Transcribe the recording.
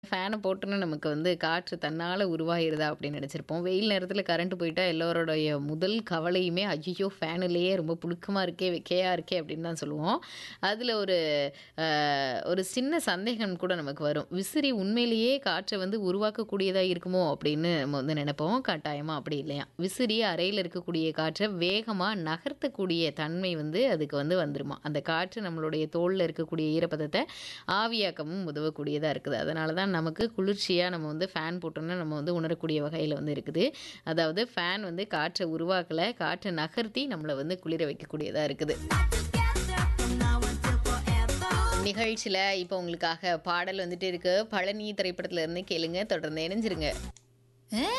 ஃபேனை போட்டோன்னே நமக்கு வந்து காற்று தன்னால உருவாகிருதா அப்படின்னு நினச்சிருப்போம் வெயில் நேரத்தில் கரண்ட் போயிட்டா எல்லோருடைய முதல் கவலையுமே ஐயோ ஃபேனுலேயே ரொம்ப புழுக்கமாக இருக்கே வெக்கையாக இருக்கே அப்படின்னு தான் சொல்லுவோம் அதில் ஒரு அஹ், ஒரு சின்ன சந்தேகம் கூட நமக்கு வரும் விசிறி உண்மையிலேயே காற்றை வந்து உருவாக்கக்கூடியதாக இருக்குமோ அப்படின்னு நம்ம வந்து நினைப்போம் கட்டாயமாக அப்படி இல்லையா விசிறி அறையில் இருக்கக்கூடிய காற்றை வேகமாக நகர்த்தக்கூடிய தன்மை வந்து அதுக்கு வந்து வந்துருமா அந்த காற்று நம்மளுடைய தோலில் இருக்கக்கூடிய ஈரப்பதத்தை ஆவியாக்கமும் உதவக்கூடியதாக இருக்குது அதனால தான் நமக்கு குளிர்ச்சியாக நம்ம வந்து ஃபேன் போட்டோம்னா நம்ம வந்து உணரக்கூடிய வகையில் வந்து இருக்குது அதாவது ஃபேன் வந்து காற்றை உருவாக்கலை காற்றை நகர்த்தி நம்மளை வந்து குளிர வைக்கக்கூடியதாக இருக்குது நிகழ்ச்சியில் இப்போ உங்களுக்காக பாடல் வந்துட்டு இருக்கு பழனி திரைப்படத்துல இருந்து கேளுங்க தொடர்ந்து இணைஞ்சிருங்க